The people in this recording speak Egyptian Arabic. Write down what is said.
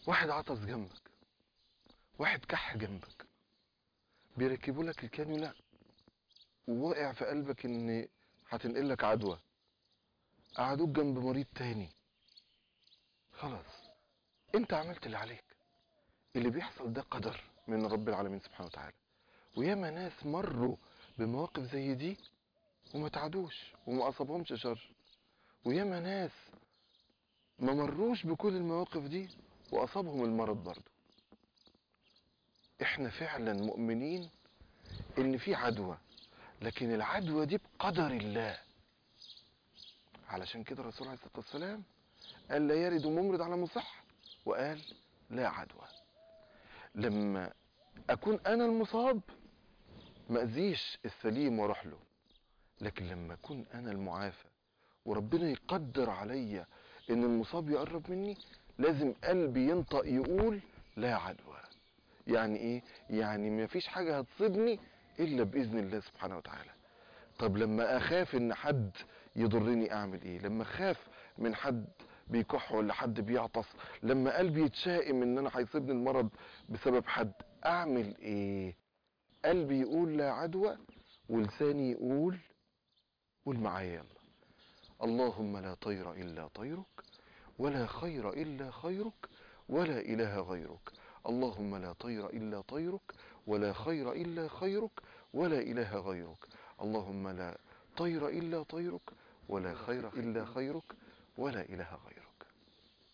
واحد عطس جنبك واحد كح جنبك بيركبوا لك الكانيولا وواقع في قلبك ان هتنقل لك عدوى قعدوك جنب مريض تاني خلاص انت عملت اللي عليك اللي بيحصل ده قدر من رب العالمين سبحانه وتعالى وياما ناس مروا بمواقف زي دي وما تعدوش وما اصابهمش شر وياما ناس ما مروش بكل المواقف دي واصابهم المرض برضه احنا فعلا مؤمنين ان في عدوى لكن العدوى دي بقدر الله علشان كده الرسول عليه الصلاه والسلام قال لا يرد ممرض على مصح وقال لا عدوى لما اكون انا المصاب ما اذيش السليم واروح له لكن لما اكون انا المعافى وربنا يقدر عليا ان المصاب يقرب مني لازم قلبي ينطق يقول لا عدوى يعني ايه يعني ما فيش حاجة هتصيبني الا باذن الله سبحانه وتعالى طب لما اخاف ان حد يضرني اعمل ايه لما اخاف من حد بيكح ولا حد بيعطس لما قلبي يتشائم ان انا هيصيبني المرض بسبب حد اعمل ايه قلبي يقول لا عدوى ولساني يقول قول معايا يلا اللهم لا طير الا طيرك ولا خير الا خيرك ولا اله غيرك اللهم لا طير الا طيرك ولا خير الا خيرك ولا اله غيرك اللهم لا طير الا طيرك ولا خير الا خيرك ولا اله غيرك